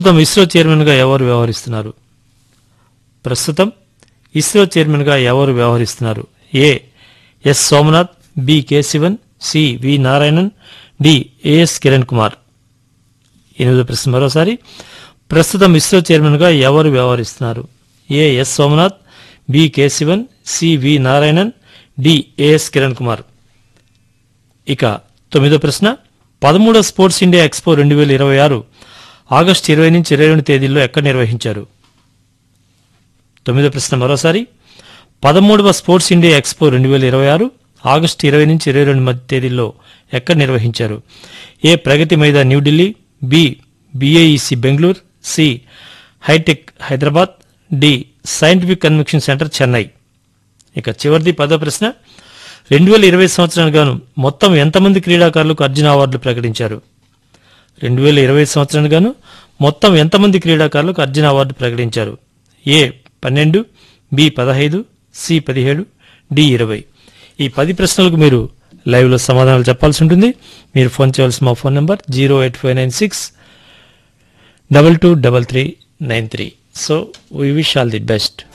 ప్రస్తుతం ఇస్రో చైర్మన్గా ఎవరు వ్యవహరిస్తున్నారు ప్రస్తుతం ఇస్రో చైర్మన్గా ఎవరు వ్యవహరిస్తున్నారు A S Somanath B K Sivan C V Narayanan D A S Kiran Kumar ఎనిమిదో ప్రశ్న మరోసారి ప్రస్తుతం ఇస్రో చైర్మన్గా ఎవరు వ్యవహరిస్తున్నారు A S Somanath B K Sivan C V Narayanan D A S Kiran Kumar ఇక తొమ్మిదో ప్రశ్న పదమూడో స్పోర్ట్స్ ఇండియా ఎక్స్పో రెండు వేల ఇరవై ఆరు ఆగస్టు ఇరవై నుంచి ఇరవై రెండు తేదీల్లో ఎక్కడ నిర్వహించారు తొమ్మిదో ప్రశ్న మరోసారి పదమూడవ స్పోర్ట్స్ ఇండియా ఎక్స్పో రెండు వేల ఇరవై ఆరు ఆగస్టు ఇరవై నుంచి ఇరవై రెండు మధ్య తేదీల్లో ఎక్కడ నిర్వహించారు A Pragati Maidan New Delhi B BIEC Bengaluru C హైటెక్ Hyderabad D scientific convention centre Chennai ఇక చివరిది పదో ప్రశ్న రెండు వేల ఇరవై సంవత్సరానికి గాను మొత్తం ఎంతమంది క్రీడాకారులకు అర్జున అవార్డులు ప్రకటించారు రెండు వేల ఇరవై సంవత్సరానికి గాను మొత్తం ఎంతమంది క్రీడాకారులకు అర్జున అవార్డు ప్రకటించారు ఏ పన్నెండు బి పదహైదు సి పదిహేడు డి ఇరవై ఈ పది ప్రశ్నలకు మీరు లైవ్లో సమాధానాలు చెప్పాల్సి ఉంటుంది మీరు ఫోన్ చేయవలసిన మా phone number zero eight five nine six double two double three nine three so we wish all the best